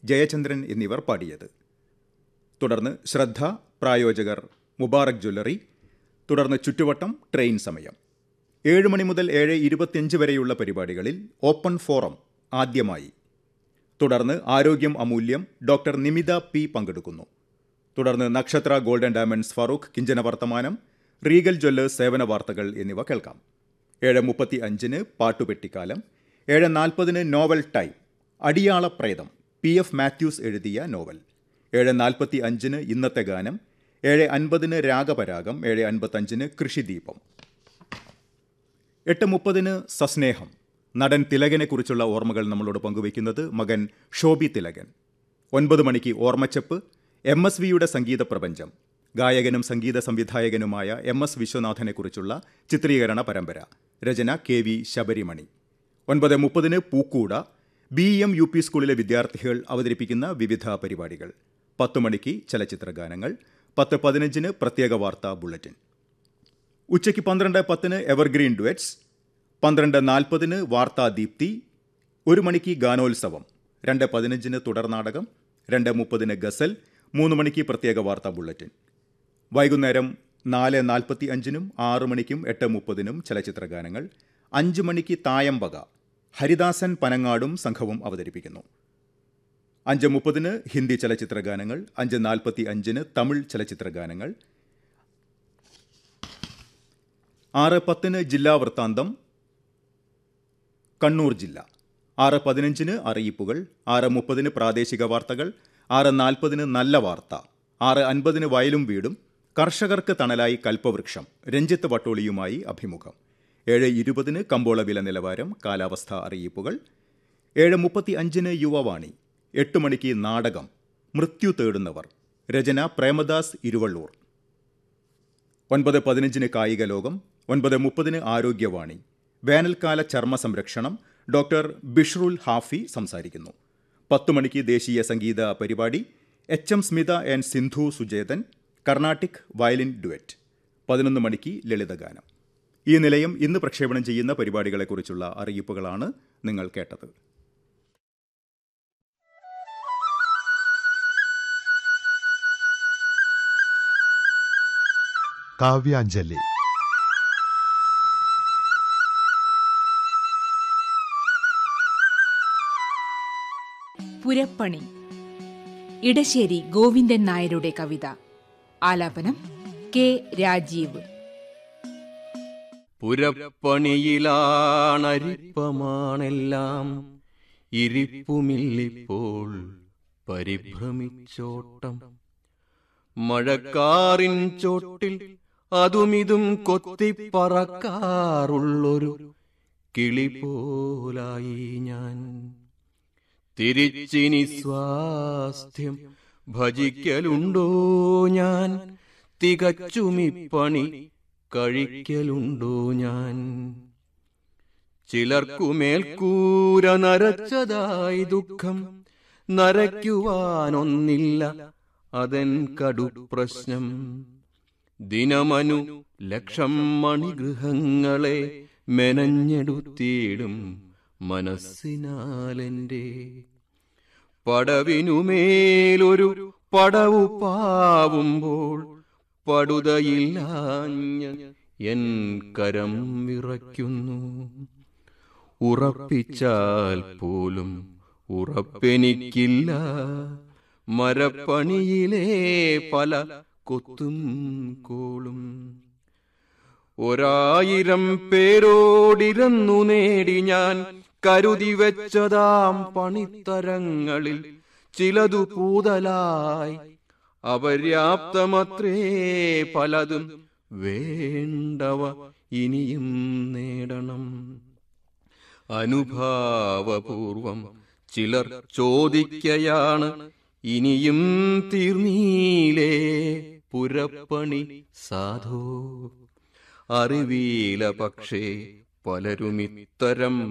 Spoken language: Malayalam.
ജയചന്ദ്രൻ എന്നിവർ പാടിയത് തുടർന്ന് ശ്രദ്ധ പ്രായോജകർ മുബാറക് ജ്വല്ലറി തുടർന്ന് ചുറ്റുവട്ടം ട്രെയിൻ സമയം ഏഴ് മണി മുതൽ ഏഴ് ഇരുപത്തിയഞ്ച് വരെയുള്ള പരിപാടികളിൽ ഓപ്പൺ ഫോറം ആദ്യമായി തുടർന്ന് ആരോഗ്യം അമൂല്യം ഡോക്ടർ നിമിത പി പങ്കെടുക്കുന്നു തുടർന്ന് നക്ഷത്ര ഗോൾഡൻ ഡയമണ്ട്സ് ഫറൂഖ് കിഞ്ചന വർത്തമാനം റീഗൽ ജ്വല്ലേഴ്സ് സേവന വാർത്തകൾ എന്നിവ കേൾക്കാം ഏഴ് മുപ്പത്തി അഞ്ചിന് പാട്ടുപെട്ടിക്കാലം ഏഴ് നാൽപ്പതിന് നോവൽ ടൈം അടിയാള പ്രേതം പി എഫ് മാത്യൂസ് എഴുതിയ നോവൽ ഏഴ് നാൽപ്പത്തി അഞ്ചിന് ഇന്നത്തെ ഗാനം ഏഴ് അൻപതിന് രാഗപരാഗം ഏഴ് അൻപത്തഞ്ചിന് കൃഷിദീപം എട്ട് മുപ്പതിന് സസ്നേഹം നടൻ തിലകനെക്കുറിച്ചുള്ള ഓർമ്മകൾ നമ്മളോട് പങ്കുവയ്ക്കുന്നത് മകൻ ഷോബി തിലകൻ ഒൻപത് മണിക്ക് ഓർമ്മച്ചപ്പ് എം എസ് വിയുടെ സംഗീത പ്രപഞ്ചം ഗായകനും സംഗീത സംവിധായകനുമായ എം എസ് വിശ്വനാഥനെക്കുറിച്ചുള്ള ചിത്രീകരണ പരമ്പര രചന കെ വി ശബരിമണി ഒൻപത് മുപ്പതിന് പൂക്കൂട ബി എം യു പി സ്കൂളിലെ വിദ്യാർത്ഥികൾ അവതരിപ്പിക്കുന്ന വിവിധ പരിപാടികൾ പത്ത് മണിക്ക് ചലച്ചിത്ര ഗാനങ്ങൾ പത്ത് പതിനഞ്ചിന് പ്രത്യേക വാർത്താ ബുള്ളറ്റിൻ ഉച്ചയ്ക്ക് പന്ത്രണ്ട് പത്തിന് എവർഗ്രീൻ ഡുവറ്റ്സ് പന്ത്രണ്ട് നാൽപ്പതിന് വാർത്താ ദീപ്തി ഒരു മണിക്ക് ഗാനോത്സവം രണ്ട് പതിനഞ്ചിന് തുടർനാടകം രണ്ട് മുപ്പതിന് ഗസൽ മൂന്ന് മണിക്ക് പ്രത്യേക വാർത്താ ബുള്ളറ്റിൻ വൈകുന്നേരം നാല് നാൽപ്പത്തി അഞ്ചിനും ആറ് മണിക്കും എട്ട് മുപ്പതിനും ചലച്ചിത്ര ഗാനങ്ങൾ അഞ്ച് മണിക്ക് തായമ്പക ഹരിദാസൻ പനങ്ങാടും സംഘവും അവതരിപ്പിക്കുന്നു അഞ്ച് മുപ്പതിന് ഹിന്ദി ചലച്ചിത്ര ഗാനങ്ങൾ അഞ്ച് നാൽപ്പത്തി അഞ്ചിന് തമിഴ് ചലച്ചിത്ര ഗാനങ്ങൾ ആറ് പത്തിന് ജില്ലാ വൃത്താന്തം കണ്ണൂർ ജില്ല ആറ് പതിനഞ്ചിന് അറിയിപ്പുകൾ ആറ് മുപ്പതിന് പ്രാദേശിക വാർത്തകൾ ആറ് നാൽപ്പതിന് നല്ല വാർത്ത ആറ് അൻപതിന് വയലും വീടും കർഷകർക്ക് തണലായി കൽപ്പവൃക്ഷം രഞ്ജിത്ത് വട്ടോളിയുമായി അഭിമുഖം ഏഴ് ഇരുപതിന് കമ്പോള വില നിലവാരം കാലാവസ്ഥ അറിയിപ്പുകൾ ഏഴ് മുപ്പത്തി അഞ്ചിന് യുവവാണി എട്ട് മണിക്ക് നാടകം മൃത്യു തേടുന്നവർ രചന പ്രേമദാസ് ഇരുവള്ളൂർ ഒൻപത് പതിനഞ്ചിന് കായിക ലോകം ഒൻപത് മുപ്പതിന് ആരോഗ്യവാണി വേനൽക്കാല ചർമ്മ സംരക്ഷണം ഡോക്ടർ ബിഷ്റുൽ ഹാഫി സംസാരിക്കുന്നു പത്ത് മണിക്ക് ദേശീയ സംഗീത പരിപാടി H M Smitha and Sindhu Sujethan Carnatic violin duet പതിനൊന്ന് മണിക്ക് ലളിതഗാനം ഈ നിലയം ഇന്ന് പ്രക്ഷേപണം ചെയ്യുന്ന പരിപാടികളെക്കുറിച്ചുള്ള അറിയിപ്പുകളാണ് നിങ്ങൾ കേട്ടത് കാവ്യാഞ്ജലി പുരപ്പണി ഇടശ്ശേരി ഗോവിന്ദൻ നായരുടെ കവിത ആലാപനം കെ രാജീവ് പുരപ്പണിയിലാണരിപ്പമാണെല്ലാം ഇരിപ്പുമില്ലിപ്പോൾ പരിഭ്രമിച്ചോട്ടം മഴക്കാറിൻ ചോട്ടിൽ അതുമിതും കൊത്തിപ്പറക്കാറുള്ളൊരു കിളി പോലായി ഞാൻ തിരിച്ചിനി സ്വാസ്ഥ്യം ഭജിക്കലുണ്ടോ ഞാൻ തികച്ചുമിപ്പണി കഴിക്കലുണ്ടോ ഞാൻ ചിലർക്കുമേൽക്കൂര നരച്ചതായി ദുഃഖം നരയ്ക്കുവാനൊന്നില്ല അതൻ കടുപ്രശ്നം ദിനമനു ലക്ഷം മണിഗൃഹങ്ങളെ മെനഞ്ഞെടുത്തിടും മനസ്സിനാലെന്റെ പടവിനുമേലൊരു പടവു പാവുമ്പോൾ പടുതയില്ലാഞ്ഞ എൻ കരം വിറയ്ക്കുന്നു ഉറപ്പിച്ചാൽ പോലും ഉറപ്പെനിക്കില്ല മരപ്പണിയിലെ പല കൊത്തും കോളും ഒരായിരം പേരോടിരുന്നു നേടി ഞാൻ കരുതി വെച്ചതാം പണിത്തരങ്ങളിൽ ചിലതു പൂതലായി അപര്യാപ്തമത്രേ പലതും വേണ്ടവ ഇനിയും നേടണം അനുഭാവപൂർവം ചിലർ ചോദിക്കയാണ് ഇനിയും തീർന്നീലേ പുരപ്പണി സാധോ അറിവീല പക്ഷേ പലരുമിത്തരം